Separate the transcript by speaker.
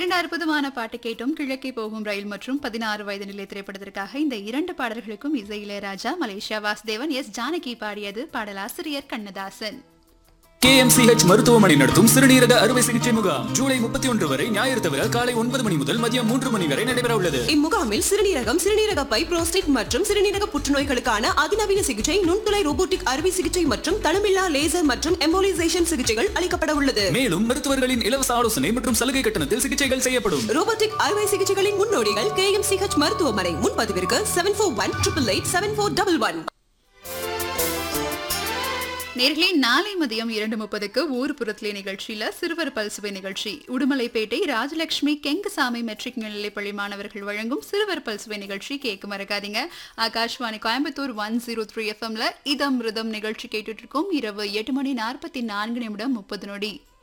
Speaker 1: இரண்டு அற்புதமான பாட்டு கேட்டும் கிழக்கே போகும் ரயில் மற்றும் பதினாறு வயது நிலை திரைப்படத்திற்காக இந்த இரண்டு பாடல்களுக்கும் இசை இளையராஜா மலேசியா வாசுதேவன் எஸ் ஜானகி பாடியது பாடலாசிரியர் கண்ணதாசன்
Speaker 2: கேஎம்சிஹெச் மருத்துவமனை நடத்தும் சிறுநீரக அறுவை சிகிச்சை முகாம் ஜூலை முப்பத்தி ஒன்று வரை ஞாயிறு தவிர காலை ஒன்பது மணி முதல் மதியம் மூன்று மணி வரை நடைபெற உள்ளது
Speaker 3: இம்முகாமில் சிறுநீரகம் சிறுநீரக பை புரோஸ்டேட் மற்றும் சிறுநீரக புற்றுநோய்களுக்கான அதிநவீன சிகிச்சை நுண்துளை ரோபோட்டிக் அறுவை சிகிச்சை மற்றும் தளமில்லா லேசர் மற்றும் எம்போலிசேஷன் சிகிச்சைகள் அளிக்கப்பட உள்ளது
Speaker 2: மேலும் மருத்துவர்களின் இலவச ஆலோசனை மற்றும் சலுகை கட்டணத்தில் சிகிச்சைகள் செய்யப்படும்
Speaker 3: ரோபோட்டிக் அறுவை சிகிச்சைகளின் முன்னோடிகள் கே எம் சிஹெச் மருத்துவமனை முன்பதிவிற்கு seven four one triple eight seven four double one
Speaker 1: நேர்களே நாளை மதியம் இரண்டு முப்பதுக்கு ஊர் புறத்திலே நிகழ்ச்சியில சிறுவர் பல்சுவை நிகழ்ச்சி உடுமலைப்பேட்டை ராஜலட்சுமி கெங்கசாமி மெட்ரிக் மேல்நிலைப்பள்ளி மாணவர்கள் வழங்கும் சிறுவர் பல்சுவை நிகழ்ச்சி கேட்க மறக்காதீங்க Akashvani Coimbatore one zero three எஃப்எம்ல இதம் ரிதம் நிகழ்ச்சி கேட்டுட்டு இருக்கோம் இரவு எட்டு மணி நாற்பத்தி நான்கு நிமிடம் முப்பது நொடி